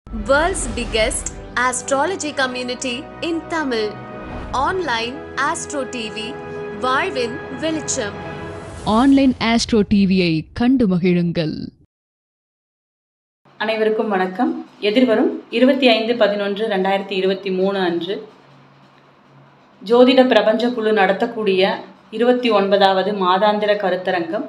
World's biggest astrology community in Tamil. Online Astro TV, வாழ்வின் வெளிச்சம் online astro டிவியை கண்டு மகிழுங்கள் அனைவருக்கும் வணக்கம் எதிர்வரும் இருபத்தி ஐந்து பதினொன்று ரெண்டாயிரத்தி இருபத்தி மூணு அன்று ஜோதிட பிரபஞ்ச குழு நடத்தக்கூடிய இருபத்தி ஒன்பதாவது மாதாந்திர கருத்தரங்கம்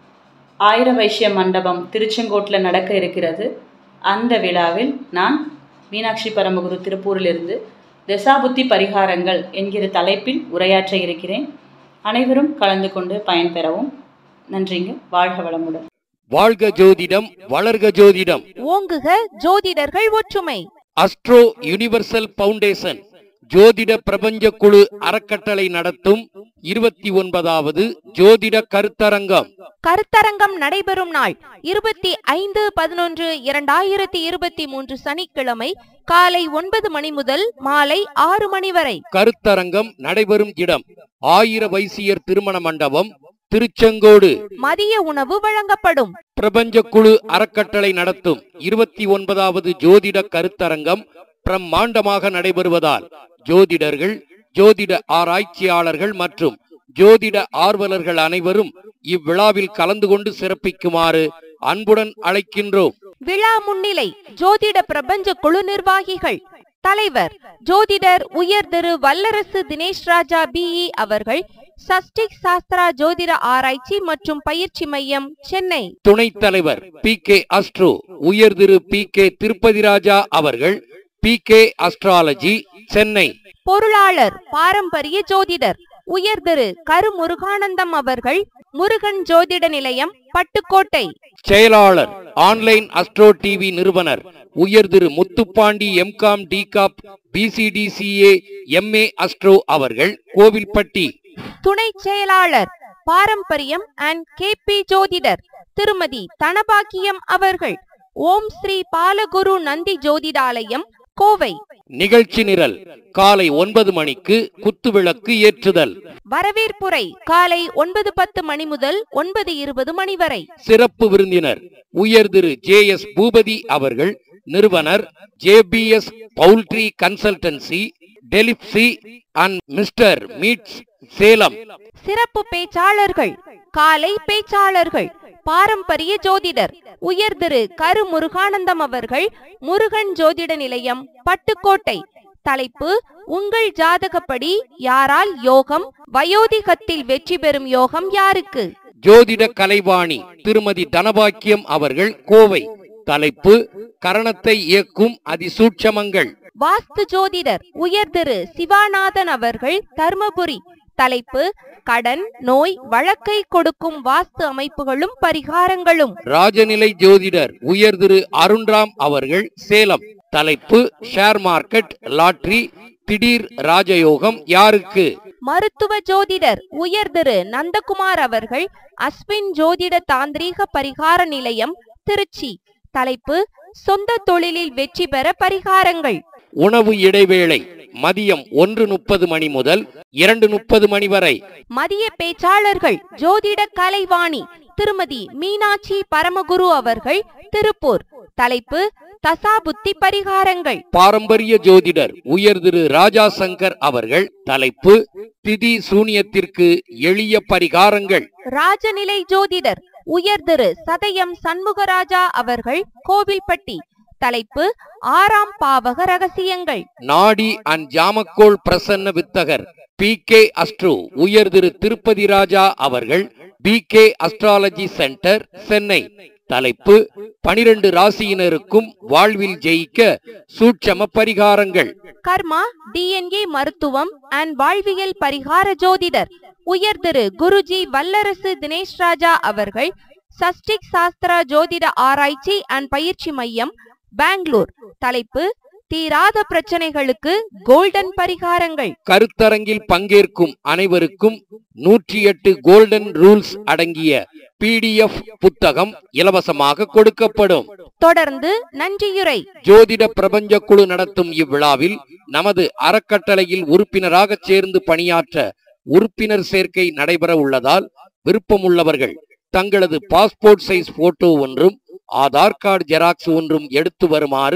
ஆயிர வைஷ்ய மண்டபம் திருச்செங்கோட்டில் நடக்க இருக்கிறது அந்த விழாவில் நான் மீனாட்சி பரமகுரு திருப்பூரிலிருந்து தசாபுத்தி பரிகாரங்கள் என்கிற தலைப்பில் உரையாற்ற இருக்கிறேன் அனைவரும் கலந்து கொண்டு பயன்பெறவும் நன்றிங்க வாழ்க வளமுடன் வாழ்க ஜோதிடம் வளர்க ஜோதிடம் ஓங்குக ஜோதிடர்கள் ஒற்றுமை அஸ்ட்ரோ யுனிவர்சல் பவுண்டேஷன் ஜோதிட பிரபஞ்ச குழு அறக்கட்டளை நடத்தும் இருபத்தி ஒன்பதாவது ஜோதிட கருத்தரங்கம் கருத்தரங்கம் நடைபெறும் நாள் இருபத்தி ஐந்து பதினொன்று இரண்டாயிரத்தி இருபத்தி மூன்று சனிக்கிழமை காலை ஒன்பது மணி முதல் மாலை ஆறு மணி வரை கருத்தரங்கம் நடைபெறும் இடம் ஆயிர வைசியர் திருமண மண்டபம் திருச்செங்கோடு மதிய உணவு வழங்கப்படும் பிரபஞ்ச குழு அறக்கட்டளை நடத்தும் இருபத்தி ஒன்பதாவது ஜோதிட கருத்தரங்கம் பிரம்மாண்டமாக நடைபெறுவதால் ஜோதிடர்கள் ஜோதிட ஆராய்ச்சியாளர்கள் மற்றும் ஜோதிட ஆர்வலர்கள் அனைவரும் இவ்விழாவில் கலந்து கொண்டு சிறப்பிக்குமாறு அன்புடன் அழைக்கின்றோம் விழா முன்னிலை ஜோதிட பிரபஞ்ச குழு நிர்வாகிகள் தலைவர் ஜோதிடர் உயர் திரு வல்லரசு தினேஷ் ராஜா பிஇ அவர்கள் சஷ்டிக் சாஸ்திரா ஜோதிட ஆராய்ச்சி மற்றும் பயிற்சி மையம் சென்னை துணைத் தலைவர் பி கே அஸ்ட்ரோ உயர் திரு பி கே திருப்பதி ராஜா அவர்கள் பி கே அஸ்ட்ராலஜி சென்னை பொருளாளர் பாரம்பரிய ஜோதிடர் உயர் திரு கரு முருகானந்தம் அவர்கள் முருகன் ஜோதிட நிலையம் பட்டுக்கோட்டை செயலாளர் ஆன்லைன் அஸ்ட்ரோ டிவி நிறுவனர் உயர் திரு முத்துப்பாண்டி எம்காம் டிகாப் பிசிடிசிஏ எம்ஏ அஸ்ட்ரோ அவர்கள் கோவில்பட்டி துணை செயலாளர் பாரம்பரியம் அண்ட் கேபி ஜோதிடர் திருமதி தனபாக்கியம் அவர்கள் ஓம் ஸ்ரீ பாலகுரு நந்தி ஜோதிடாலயம் கோவை நிகழ்ச்சி நிரல் காலை ஒன்பது மணிக்கு குத்துவிளக்கு ஏற்றுதல் வரவேற்புரை காலை ஒன்பது பத்து மணி முதல் ஒன்பது இருபது மணி வரை சிறப்பு விருந்தினர் உயர் திரு ஜே எஸ் பூபதி அவர்கள் நிறுவனர் ஜேபிஎஸ் பவுல்ட்ரி கன்சல்டன்சி டெலிப்சி அண்ட் மிஸ்டர் மீட்ஸ் சேலம் சிறப்பு பேச்சாளர்கள் காலை பேச்சாளர்கள் பாரம்பரிய ஜோதிடர் உயர் திரு கரு முருகானந்தம் அவர்கள் முருகன் ஜோதிட நிலையம் பட்டுக்கோட்டை தலைப்பு உங்கள் ஜாதகப்படி யாரால் யோகம் வயோதிகத்தில் வெற்றி பெறும் யோகம் யாருக்கு ஜோதிட கலைவாணி திருமதி தனபாக்கியம் அவர்கள் கோவை தலைப்பு கரணத்தை இயக்கும் அதிசூட்சமங்கள் வாஸ்து ஜோதிடர் உயர் திரு சிவாநாதன் அவர்கள் தர்மபுரி தலைப்பு கடன் நோய் வழக்கை கொடுக்கும் வாஸ்து அமைப்புகளும் பரிகாரங்களும் ராஜநிலை ஜோதிடர் உயர் திரு அருண்ராம் அவர்கள் சேலம் தலைப்பு ஷேர் மார்க்கெட் லாட்டரி திடீர் ராஜயோகம் யாருக்கு மருத்துவ ஜோதிடர் உயர் திரு நந்தகுமார் அவர்கள் அஸ்வின் ஜோதிட தாந்திரீக பரிகார நிலையம் திருச்சி தலைப்பு சொந்த தொழிலில் வெற்றி பெற பரிகாரங்கள் உணவு இடைவேளை மதியம் ஒன்று முப்பது மணி முதல் இரண்டு முப்பது மணி வரை மதிய பேச்சாளர்கள் ஜோதிட கலைவாணி திருமதி மீனாட்சி பரமகுரு அவர்கள் திருப்பூர் தலைப்பு தசாபுத்தி பரிகாரங்கள் பாரம்பரிய ஜோதிடர் உயர் திரு ராஜா சங்கர் அவர்கள் தலைப்பு திதி சூனியத்திற்கு எளிய பரிகாரங்கள் ராஜநிலை ஜோதிடர் உயர் திரு சதயம் சண்முகராஜா அவர்கள் கோவில்பட்டி தலைப்பு ஆறாம் பாவக ரகசியங்கள் நாடி அண்ட் ஜாமக்கோள் பிரசன்ன வித்தகர் பி கே அஸ்ட்ரோ உயர் திரு திருப்பதி ராஜா அவர்கள் P K astrology centre Chennai தலைப்பு பனிரெண்டு ராசியினருக்கும் வாழ்வில் ஜெயிக்க சூட்சம பரிகாரங்கள் கர்மா டிஎன்ஏ மருத்துவம் அண்ட் வாழ்வியல் பரிகார ஜோதிடர் உயர் திரு குருஜி வல்லரசு தினேஷ் ராஜா அவர்கள் சஷ்டிக் சாஸ்திரா ஜோதிட ஆராய்ச்சி அண்ட் பயிற்சி மையம் பெங்களூர் தலைப்பு தீராத பிரச்சனைகளுக்கு கோல்டன் பரிகாரங்கள் கருத்தரங்கில் பங்கேற்கும் அனைவருக்கும் நூற்றி எட்டு கோல்டன் ரூல்ஸ் அடங்கிய பிடிஎஃப் புத்தகம் இலவசமாக கொடுக்கப்படும் தொடர்ந்து நன்றியுரை ஜோதிட பிரபஞ்ச குழு நடத்தும் இவ்விழாவில் நமது அறக்கட்டளையில் உறுப்பினராக சேர்ந்து பணியாற்ற உறுப்பினர் சேர்க்கை நடைபெற உள்ளதால் விருப்பமுள்ளவர்கள் தங்களது பாஸ்போர்ட் சைஸ் போட்டோ ஒன்றும் ஆதார் கார்டு ஜெராக்ஸ் ஒன்றும் எடுத்து வருமாறு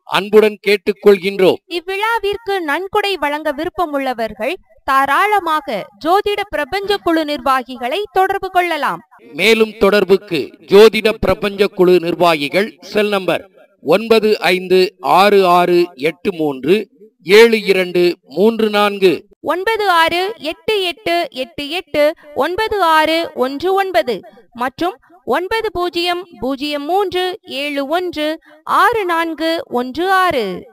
அன்புடன் கேட்டுக்கொள்கின்றோம் இவ்விழாவிற்கு நன்கொடை வழங்க விருப்பமுள்ளவர்கள் தாராளமாக ஜோதிட பிரபஞ்ச குழு நிர்வாகிகளை தொடர்பு கொள்ளலாம் மேலும் தொடர்புக்கு ஜோதிட பிரபஞ்ச குழு நிர்வாகிகள் செல் நம்பர் ஒன்பது ஐந்து ஆறு ஆறு எட்டு மூன்று ஏழு இரண்டு மூன்று நான்கு ஒன்பது ஆறு எட்டு எட்டு எட்டு எட்டு ஒன்பது ஆறு ஒன்று ஒன்பது மற்றும் ஒன்பது பூஜ்ஜியம் பூஜ்ஜியம் மூன்று ஏழு ஒன்று ஆறு நான்கு ஒன்று ஆறு